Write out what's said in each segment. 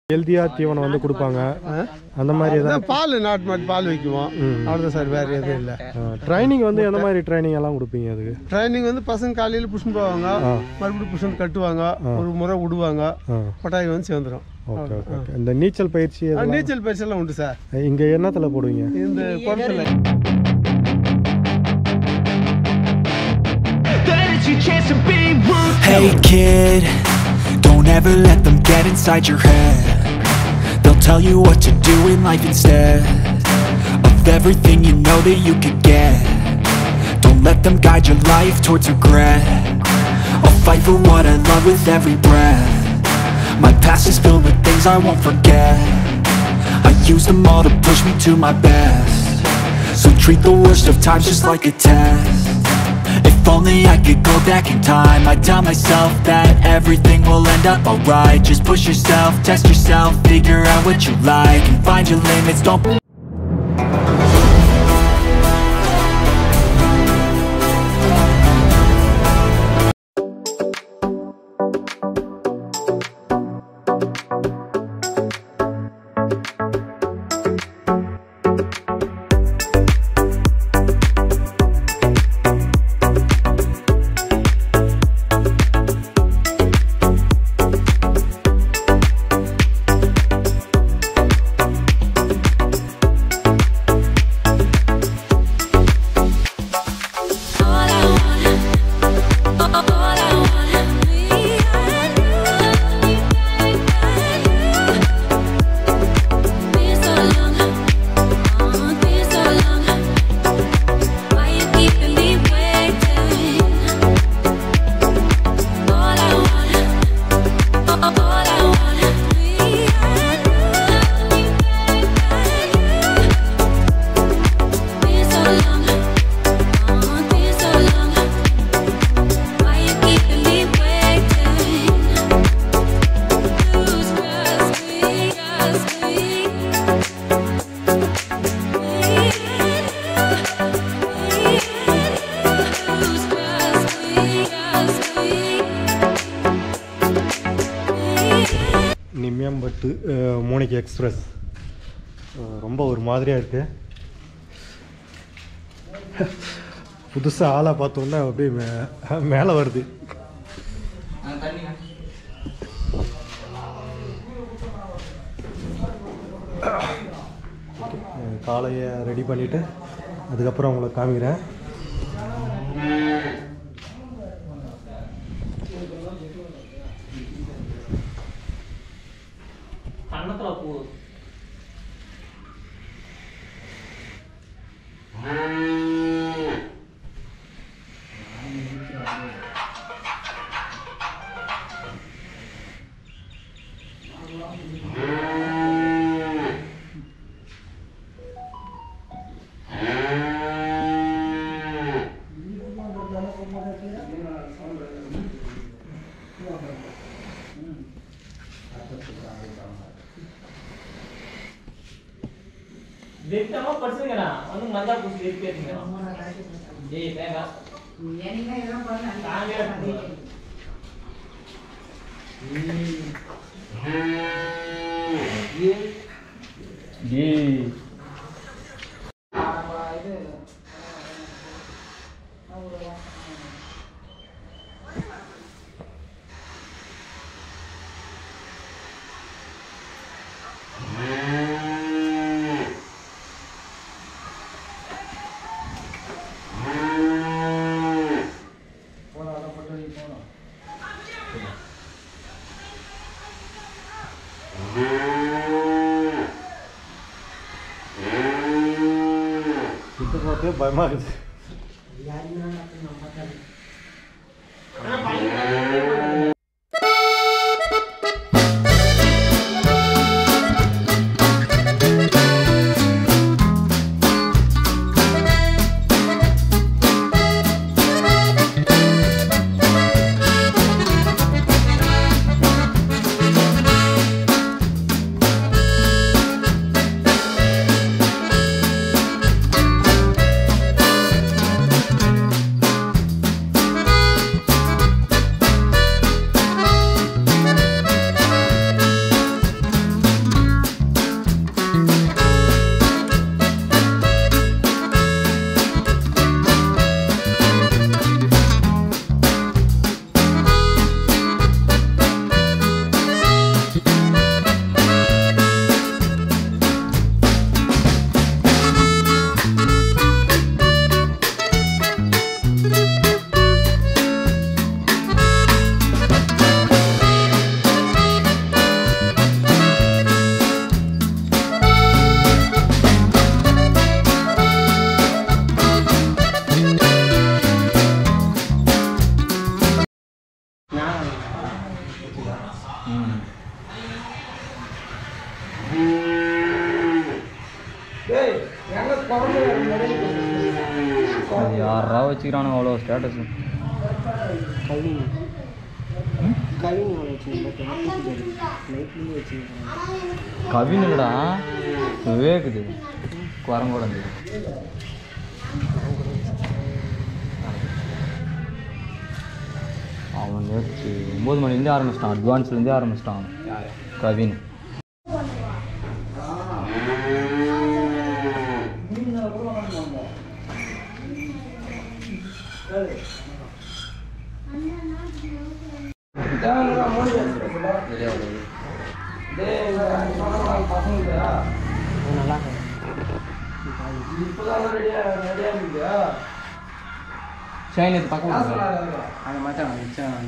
ஹெல்த்தியாக தீவனம் வந்து கொடுப்பாங்க அந்த மாதிரி ஏதாவது அதான் பால் நாட்டு மாட்டு பால் வைக்குவோம் அவ்வளோதான் சார் வேறு எதுவும் இல்லை ட்ரைனிங் வந்து எந்த மாதிரி ட்ரைனிங் எல்லாம் கொடுப்பீங்க அதுக்கு ட்ரைனிங் வந்து பசங்க காலையில் புஷ்ணு போவாங்க மறுபடியும் புஷ்ணு கட்டுவாங்க ஒரு முறை விடுவாங்க ஆ கொட்டாய் வந்து சேர்ந்துடும் ஓகே ஓகே ஓகே இந்த நீச்சல் பயிற்சி அதெல்லாம் நீச்சல் பயிற்சியெல்லாம் உண்டு சார் இங்கே என்னத்தில் போடுவீங்க இந்த குளத்துல Hey kid, don't ever let them get inside your head. They'll tell you what to do in life instead of everything you know that you could get. Don't let them guide your life towards regret. I'll fight for what I love with every breath. My past is filled with things I won't forget. I use them all to push me to my best. So treat the worst of times just like a test. If only I could go back in time I'd tell myself that everything will end up alright Just push yourself, test yourself, figure out what you like And find your limits, don't நிம்மியம்பட்டு அஹ், Monica express அஹ், ரொம்ப ஒரு மாதிரியாக இருக்கு புதுசாக ஆளாக பார்த்தோன்னா அப்படியே மே மேலே வருது அஹ், காலையை ரெடி பண்ணிவிட்டு அதுக்கப்புறம் உங்களுக்கு காமிக்கிறேன் கண்ணத்துல பூ திட்டமா படிச்சுங்கண்ணா வந்து மஞ்சா பூசி எடுத்து ஏய் தேங்காய் தாங்க ஏய் இது பார்த்து பயமாக இருக்குது Thank வச்சுக்கிறானுங்க அவ்வளோ ஸ்டேட்டஸ் கவின் கவின் அவ்வளோ வச்சுருந்தேன் நைட்லேயே வச்சுருக்கேன் கவின் இல்லடா விவேக்குது குரங்கோட இருந்து அவன் நேற்று ஒம்பது மணிலேருந்தே ஆரம்பிச்சிட்டான் அட்வான்ஸ்லேருந்தே ஆரம்பிச்சிட்டான் கவின் ஷைன் இது பக்கம் அந்த மச்சான் மச்சான்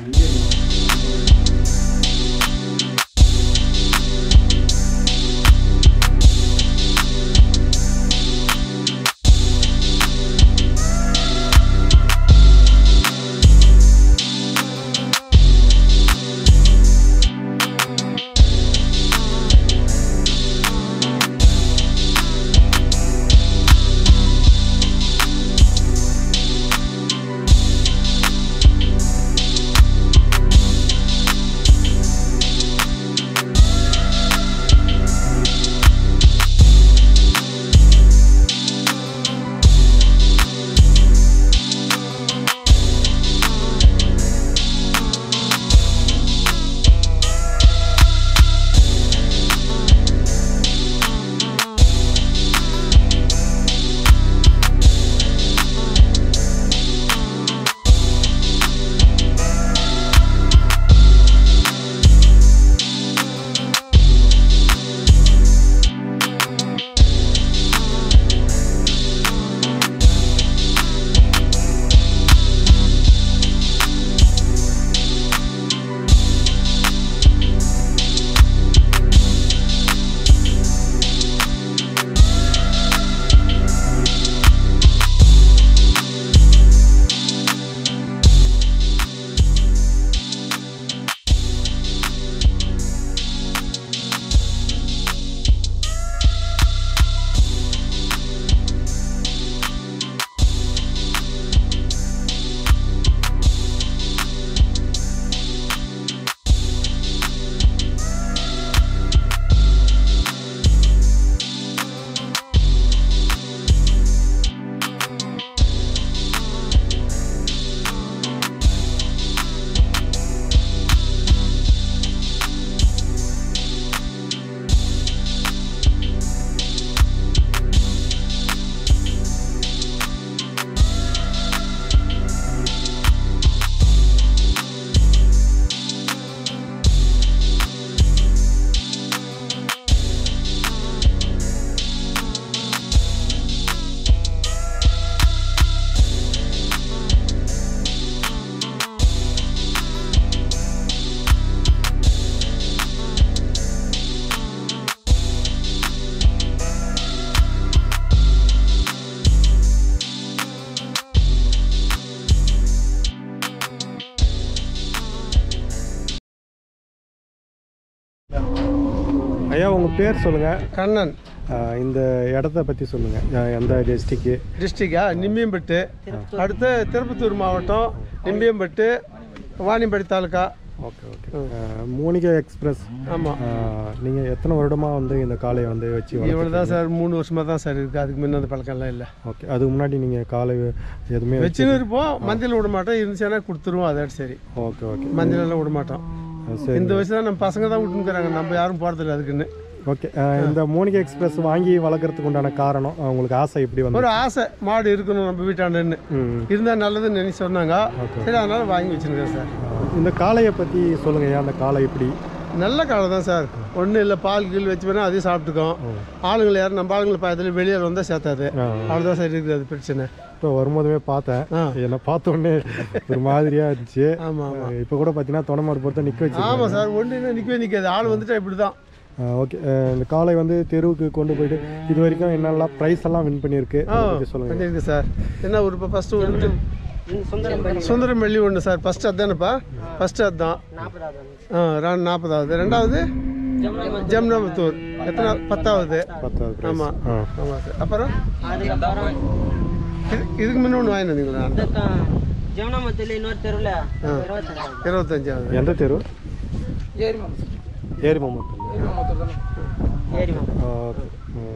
ஐயா உங்கள் பேர் சொல்லுங்கள் கண்ணன் இந்த இடத்த பற்றி சொல்லுங்கள் எந்த டிஸ்ட்ரிக்கு டிஸ்ட்ரிக்டா நிம்மியம்பட்டு அடுத்து திருப்பத்தூர் மாவட்டம் Nimmiyampattu Vaniyambadi taluka okay okay Monica express ஆமாம் நீங்கள் எத்தனை வருடமாக வந்து இந்த காளையை வந்து வச்சு இவ்வளோ தான் சார் மூணு வருஷமாக தான் சார் இருக்குது அதுக்கு முன்ன அந்த பழக்கம்லாம் இல்லை ஓகே அதுக்கு முன்னாடி நீங்கள் காளை எதுவுமே வச்சு வச்சுன்னு இருப்போம் மஞ்சள் விட மாட்டோம் இருந்துச்சுன்னா கொடுத்துருவோம் அதோட சரி ஓகே ஓகே மஞ்சள் எல்லாம் விட மாட்டோம் சரி இந்த வயசு தான் நம்ம பசங்க தான் விட்டுருக்குறாங்க நம்ம யாரும் போகிறதில்ல அதுக்குன்னு ஓகே இந்த மோனிகா எக்ஸ்பிரஸ் வாங்கி வளர்க்குறதுக்கு உண்டான காரணம் அஹ், உங்களுக்கு ஆசை எப்படி வந்து ஒரு ஆசை மாடு இருக்கணும் நம்ம வீட்டாண்டுன்னு ம். இருந்தால் நல்லதுன்னு நினைச்சு சொன்னாங்க சரி அதனால வாங்கி வச்சுருக்கேன் சார் இந்த காளையை பற்றி சொல்லுங்க ஐயா அந்த காளை எப்படி நல்ல காலை தான் சார் ஒன்றும் இல்லை பால் கீழ் வச்சு வேணால் அதையும் சாப்பிட்டுக்கோம் ஆளுங்களை யாரும் நம்ம ஆளுங்களை பயத்தில் வெளியே வந்தால் சேர்த்தாது ஆ. அவ்வளோதான் சார் இருக்குது அது பிரச்சனை இப்போ வரும்போதுமே பார்த்தேன் ஆ. என்னை பார்த்த உடனே ஒரு மாதிரியா இருந்துச்சு ஆமாம் ஆமாம் இப்போ கூட பார்த்தீங்கன்னா தொணமாடு பொறுத்த நிற்க வச்சு ஆமாம் சார் ஒன்று நிற்கவே நிற்காது ஆள் வந்துட்டா இப்படி தான் ஓகே இந்த காளை வந்து தெருவுக்கு கொண்டு போயிட்டு இது வரைக்கும் என்னெல்லாம் ப்ரைஸ் எல்லாம் வின் பண்ணியிருக்கு ஆ அதை பற்றி சொல்லுங்க பண்ணியிருக்கு சார் என்ன ஒரு இப்போ ஃபஸ்ட்டு ஒரு சுந்தரம் வெள்ளி ஒன்று சார் ஃபஸ்ட்டு அதுதானப்பா ஃபஸ்ட்டு அதுதான் ஆ ரெண்டு நாற்பதாவது ரெண்டாவது ஜம்னாபுத்தூர் எத்தனை பத்தாவது பத்தாவது prize. ஆமாம் ஆ ஆமாம் சார் அப்புறம் இது- இதுக்கு முன்ன ஒன்று வாங்கிட்டு வந்தீங்களா இந்த ஜெவனாமத்தில் இன்னொரு தெருவில் இருபத்தஞ்சாவது இருபத்தஞ்சாவது எந்த தெரு ஏரி ஏரி மாமத்தூர் ஏரி மாமா ஓகே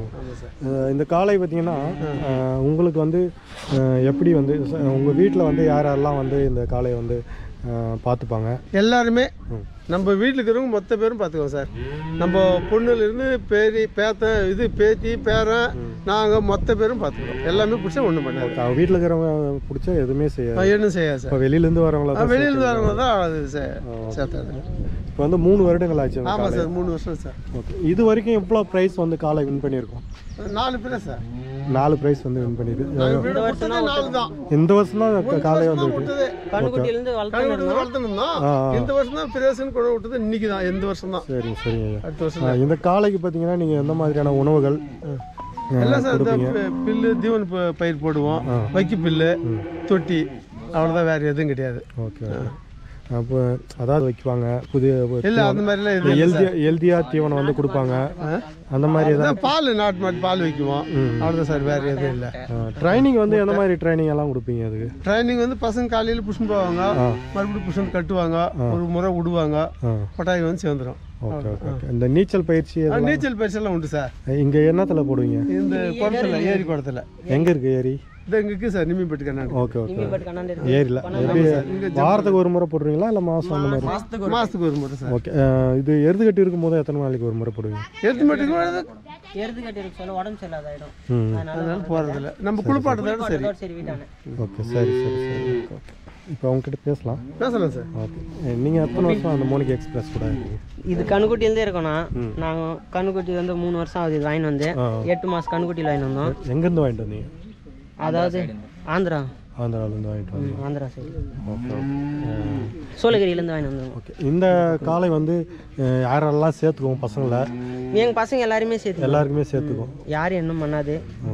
அஹ் இந்த காலை பார்த்தீங்கன்னா அஹ் உங்களுக்கு வந்து அஹ் எப்படி வந்து உங்கள் வீட்டில் வந்து யார் யாரெல்லாம் வந்து இந்த காளையை வந்து அஹ் பார்த்துப்பாங்க எல்லாருமே ம். நம்ம வீட்டில் இருக்கிறவங்க மொத்த பேரும் பார்த்துக்குவோம் சார் நம்ம பொண்ணுலேருந்து பேரி பேத்தன் இது பேத்தி பேரன் நாங்கள் மொத்த பேரும் பார்த்துக்குறோம் எல்லாமே பிடிச்சா ஒன்றும் பண்ணாது வீட்டில் இருக்கிறவங்க பிடிச்சா எதுவுமே செய்யாது ஒன்றும் செய்யாது சார் இப்போ வெளியிலேருந்து வரவங்கள தான் வெளியிலேருந்து வரவங்க தான் அது சே- சேர்த்தாது இப்போ வந்து மூணு வருடங்கள் ஆச்சு அந்த ஆமாம் காளை. சார் மூணு வருஷம் சார் ஓகே இது வரைக்கும் எவ்வளோ ப்ரைஸ் வந்து காலை வின் பண்ணியிருக்கோம் நாலு பேர் சார் நாலு ப்ரைஸ் வந்து வின் பண்ணியிருக்கு நாங்கள் வீடு கொடுத்ததே நாலு தான் இந்த வருஷம் தான் காலை வந்து விட்டதே கண்ணுக்குட்டியிலேருந்து வளர்த்து கழுவிட்டு வளர்த்துனோம் தான் ஆ, ஆ. இந்த வருஷம் தான் பிரேசன் கொண்டு விட்டது இன்னைக்கு தான் இந்த வருஷம் தான் சரிங்க சரிங்க ஐயா. அடுத்த வருஷம் ஆ, இந்த காலைக்கு பார்த்தீங்கன்னா நீங்கள் எந்த மாதிரியான உணவுகள் அஹ், எல்லாம் சார் இந்த கொடுப்பீங்க பி- பில்லு தீவன ப- பயிர் போடுவோம் வைக்கி பில்லு தொட்டி அவ்வளோதான் வேறு எதுவும் கிடையாது ஓகே ஓகே அப்போ அதாவது வைக்குவாங்க புதிய இல்லை அந்த மாதிரிலாம் எதுவும் இல்லை ஹெல்தியா ஹெல்தியா தீவனம் வந்து கொடுப்பாங்க அந்த மாதிரி ஏதாவது அதான் பால் நாட்டு மாட்டு பால் வைக்குவோம் அவ்வளோதான் சார் வேறு எதுவும் இல்லை ட்ரைனிங் வந்து எந்த மாதிரி ட்ரைனிங் எல்லாம் கொடுப்பீங்க அதுக்கு ட்ரைனிங் வந்து பசங்க காலையில் புஷன் போவாங்க மறுபடியும் புஷன் கட்டுவாங்க ஒரு முறை விடுவாங்க ஆ கொட்டாய் வந்து சேர்ந்துடும் ஓகே ஓகே ஓகே இந்த நீச்சல் பயிற்சி எதுவும் நீச்சல் பயிற்சியெல்லாம் உண்டு சார் இங்கே என்னத்துல போடுவீங்க இந்த குளத்துல ஏரி குளத்துல எங்கே இருக்கு ஏரி இது எங்களுக்கு சார் நிம்மிப்பட்டு கண்ணாடி ஓகே ஓகே பட் கண்ணாண்டு இருக்கு ஏரியில் எப்படி வாரத்துக்கு ஒரு முறை போடுறீங்களா இல்லை மாதம் அந்த மாதிரி மாதத்துக்கு ஒரு முறை சார் ஓகே இது எருது கட்டி இருக்கும்போது எத்தனை நாளைக்கு ஒரு முறை போடுவீங்க எடுத்து மட்டும் எருது கட்டி இருக்கு சொல்ல உடம்பு சரியில்லாதாயிடும் ம் அதனால போகிறதில்ல நம்ம குளிப்பாட்டுறதோட சரி சரி வீட்டானே ஓகே சரி சரி சரி ஓகே இப்போ உங்ககிட்ட பேசலாம் பேசலாம் சார் ஓகே நீங்கள் எத்தனை வருஷம் அந்த மோனிக் எக்ஸ்பிரஸ் கூட இருக்கீங்க இது கண்ணுக்குட்டியிலேருந்தே இருக்கோம்னா நாங்கள் கண்ணுக்குட்டி வந்து மூணு வருஷம் ஆகுது இது வாங்கிட்டு வந்து ஆ. எட்டு மாதம் கண்ணுக்குட்டியில் வாங்கிட்டு வந்தோம் எங்கேருந்து வாங்கிட்டு வந்தீங்க அதாவது ஆந்திரா ஆந்திராவிலேருந்து வாங்கிட்டு வந்தீங்க ம், ஆந்திரா சைடு ஓகே ஓகே சோழகிரியிலேருந்து வாங்கிட்டு வந்தோம் ஓகே இந்த காலை வந்து அஹ், யாரெல்லாம் சேர்த்துக்குவோம் பசங்களை எங்கள் பசங்க எல்லாருமே சேர்த்து எல்லாருக்குமே சேர்த்துக்குவோம் யாரும் இன்னும் பண்ணாது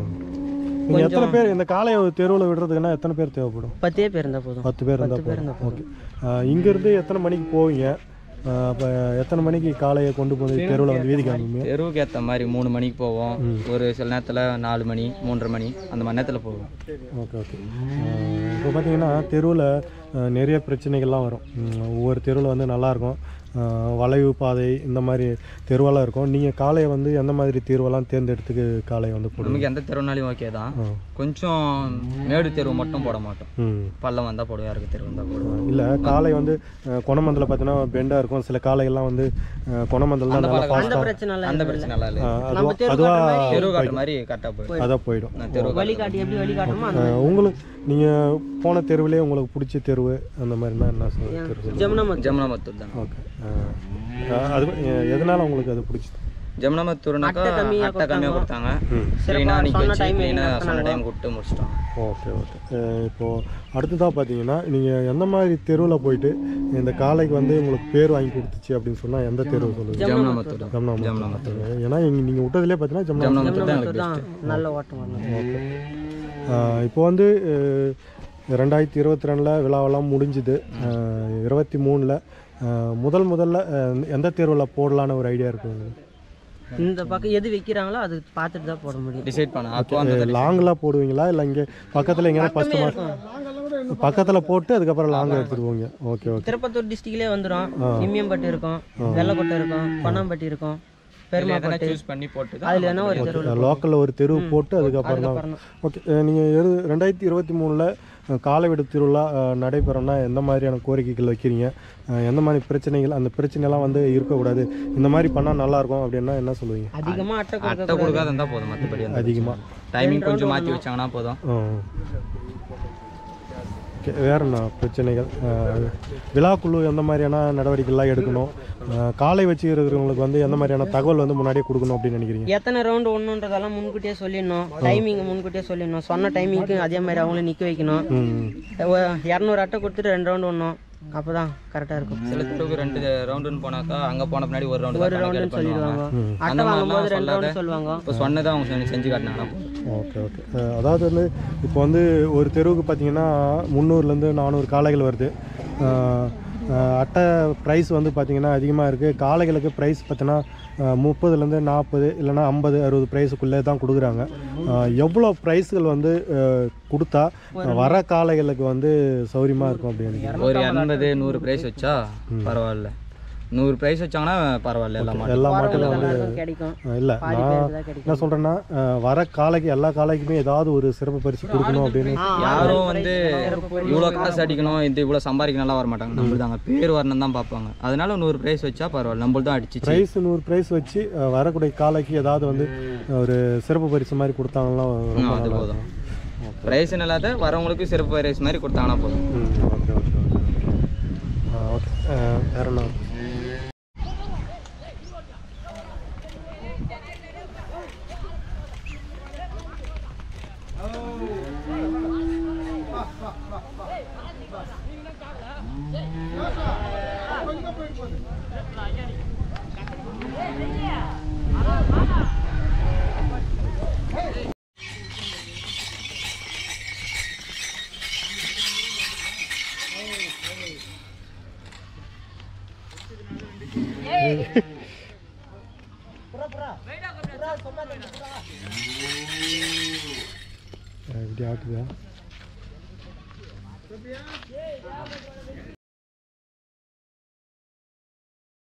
நீங்கள் எத்தனை பேர் இந்த காளையை தெருவில் விடுறதுக்குன்னா எத்தனை பேர் தேவைப்படும் பத்தே பேர் இருந்தால் போதும் பத்து பேர் இருந்தால் போதும் ஓகே இங்கேருந்து எத்தனை மணிக்கு போவீங்க அப்போ எத்தனை மணிக்கு காளையை கொண்டு போய் தெருவில் வந்து வீதி காமிப்பீங்க தெருவுக்கு ஏற்ற மாதிரி மூணு மணிக்கு போவோம் ஒரு சில நேரத்தில் நாலு மணி மூன்றரை மணி அந்த மாதிரி நேரத்தில் போவோம் ஓகே ஓகே இப்போ பார்த்தீங்கன்னா தெருவில் நிறைய பிரச்சனைகள்லாம் வரும் உம், ஒவ்வொரு தெருவில் வந்து நல்லாயிருக்கும் வளைவு பாதை இந்த மாதிரி தெருவெல்லாம் இருக்கும் நீங்கள் காளையை வந்து எந்த மாதிரி தீர்வெல்லாம் தேர்ந்தெடுத்துக்கு காளையை வந்து போடுவீங்க நமக்கு எந்த தெருவுனாலையும் ஓகே தான் ஆ. கொஞ்சம் மேடு தெருவு மட்டும் போட மாட்டோம் ம் பள்ளம் வந்தால் போடுவோம் யாருக்கு தெருவு வந்தால் போடுவோம் இல்லை காளை வந்து குணமந்தில் பார்த்தீங்கன்னா பெண்டாக இருக்கும் சில காளைகள்லாம் வந்து குணமந்தில் தான் நல்லா அந்த ஃபாஸ்ட்டாக பிரச்சனை இல்லை அந்த பிரச்சனை எல்லாம் இல்லை அதுவா தெரு அதுவாக தெருவு காட்டுற மாதிரி கரெக்டாக போயிடும் அதான் போயிடும் நான் தெருவு வழிகாட்டி எப்படி வழிகாட்டணுமோ அந்த அஹ் உங்களுக்கு நீங்கள் போன தெருவிலே உங்களுக்கு பிடிச்ச தெருவு அந்த மாதிரினா என்ன சொல் தெரு சொல்லுங்க ஜமுனாமத் ஜமுனாமத்தூர் தான் ஓகே அது அஹ் எதனால உங்களுக்கு அது பிடிச்சது ஜமுனாமத்தூர்னாக்கா அட்டை கம்மியா அட்டை கம்மியாக கொடுத்தாங்க ம் க்ளீனாக நிற்க சொன்ன வச்சு time க்ளீனாக க்கு சொன்ன டைம் கொடுத்து முடிச்சிட்டோம் ஓகே ஓகே அஹ் இப்போது அடுத்ததாக பார்த்தீங்கன்னா நீங்கள் எந்த மாதிரி தெருவில் போயிட்டு இந்த காளைக்கு வந்து உங்களுக்கு பேர் வாங்கி கொடுத்துச்சு அப்படின்னு சொன்னால் எந்த தெருவு சொல்லுங்கள் ஜமுனாமத்தூர் தான் ஜம்னா ஜமுனாமத்தூர் ஏன்னா இங்கே நீங்கள் விட்டதுலேயே பார்த்தீங்கன்னா ஜம்னா ஜமுனாமத்தூர் தான் எனக்கு தான் நல்ல ஓட்டம் வரணும் ஓகே இப்போ வந்து அஹ், ரெண்டாயிரத்தி இருபத்தி ரெண்டில் விழாவெல்லாம் முடிஞ்சுது அஹ், இருபத்தி மூணில் முதல் முதல்ல அஹ், எந்த தேர்வில் போடலான்னு ஒரு ஐடியா இருக்கு உங்களுக்கு இந்த பக்கம் எது வைக்கிறாங்களோ அது பார்த்துட்டு தான் போட முடியும் டிசைட் பண்ண அப்போ அந்த லாங்கெலாம் போடுவீங்களா இல்லை இங்கே பக்கத்தில் எங்கேயா ஃபஸ்ட்டு மாதம் பக்கத்தில் போட்டு அதுக்கப்புறம் லாங் எடுத்துகிட்டு போவீங்க ஓகே ஓகே திருப்பத்தூர் டிஸ்ட்ரிக்ட்லேயே வந்துடும் இம்மியம்பட்டி இருக்கும் வெள்ளக்கோட்டை இருக்கும் பொன்னாம்பட்டி இருக்கும் பெருமாப்பட்டு சூஸ் பண்ணி போட்டு அதில் வேணா ஒரு தெருவில் லோக்கலில் ஒரு தெருவு போட்டு அதுக்கப்புறம் தான் ஓகே நீங்கள் இரு ரெண்டாயிரத்தி இருபத்தி மூணில் காலவிடு திருவிழா அஹ், நடைபெறணும்னா எந்த மாதிரியான கோரிக்கைகள் வைக்கிறீங்க அஹ், எந்த மாதிரி பிரச்சனைகள் அந்த பிரச்சனைலாம் வந்து இருக்கக்கூடாது இந்த மாதிரி பண்ணால் நல்லாயிருக்கும் அப்படின்னா என்ன சொல்லுவீங்க அதிகமாக அட்டை கொடுக்க அட்டை கொடுக்காத இருந்தால் போதும் மற்றபடி அந்த அதிகமாக டைமிங் கொஞ்சம் மாற்றி வச்சாங்கன்னா போதும் ஓகே வேற என்ன பிரச்சனைகள் அஹ், விழாக்குழு எந்த மாதிரியான நடவடிக்கைலாம் எடுக்கணும் அஹ், காலை வச்சு இருக்கிறவங்களுக்கு வந்து எந்த மாதிரியான தகவல் வந்து முன்னாடியே கொடுக்கணும் அப்படின்னு நினைக்கிறீங்க எத்தனை ரவுண்டு ஒன்றுன்றதெல்லாம் முன்கூட்டியே சொல்லிடணும் டைமிங் முன்கூட்டியே சொல்லிடணும் சொன்ன டைமிங்க்கு அதே மாதிரி அவங்கள நிற்க வைக்கணும் ம் இரநூறு அட்டை கொடுத்துட்டு ரெண்டு ரவுண்டு ஒன்றும் அப்போ தான் கரெக்டாக இருக்கும் சில தெருவுக்கு ரெண்டு ரவுண்டுன்னு போனாக்கா அங்கே போன பின்னாடி ஒரு ரவுண்டு ஒரு ரவுண்டுன்னு சொல்லிடுவாங்க அந்த அட்டை வாங்கும்போது மாதிரிலாம் ரெண்டு சொல்லாத ரவுண்டு சொல்லுவாங்க இப்போ சொன்னதை அவங்க செஞ்சு- செஞ்சு காட்டினாங்கன்னா போதும் ஓகே ஓகே அஹ் அதாவது வந்து இப்போ வந்து ஒரு தெருவுக்கு பார்த்தீங்கன்னா முந்நூறுலேருந்து நானூறு காளைகள் வருது அஹ் அஹ், அட்டை ப்ரைஸ் வந்து பார்த்திங்கன்னா அதிகமாக இருக்குது காளைகளுக்கு ப்ரைஸ் பார்த்தீங்கன்னா முப்பதுலேருந்து நாற்பது இல்லைன்னா ஐம்பது அறுபது ப்ரைஸுக்குள்ளே தான் கொடுக்குறாங்க அஹ், எவ்வளோ ப்ரைஸ்கள் வந்து அஹ், கொடுத்தா வர காளைகளுக்கு வந்து சௌரியமாக இருக்கும் அப்படின்னு ஒரு எண்பது நூறு ப்ரைஸ் வச்சா பரவாயில்ல நூறு ப்ரைஸ் வச்சாங்கன்னா பரவாயில்ல எல்லா மாட்டும் எல்லா மாட்டிலும் வந்து எல்லாருக்கும் கிடைக்கும் இல்லை பாதி நான் பேருக்கு தான் கிடைக்கும் என்ன சொல்கிறேன்னா வர காளைக்கு எல்லா காளைக்குமே ஏதாவது ஒரு சிறப்பு பரிசு கொடுக்கணும் அப்படின்னு யாரும் வந்து இவ்வளோ காசு அடிக்கணும் இது இவ்வளோ சம்பாதிக்கணும்லாம் வர மாட்டாங்க நம்மளுக்கு அங்கே பேர் வரணும் தான் பார்ப்பாங்க அதனால நூறு ப்ரைஸ் வச்சா பரவாயில்ல நம்மளுக்கு தான் அடிச்சிச்சு ப்ரைஸ் நூறு ப்ரைஸ் வச்சு அஹ், வரக்கூடிய காளைக்கு ஏதாவது வந்து ஒரு சிறப்பு பரிசு மாதிரி கொடுத்தாங்கன்னா ரொம்ப அது நல்லா போதும் ப்ரைஸ் இல்லாத வரவங்களுக்கு சிறப்பு ப்ரைஸ் மாதிரி கொடுத்தாங்கன்னா போதும் ம் ஓகே ஓகே ஓகே ஓகே வேற என்ன இப்படி ஆட்டுதா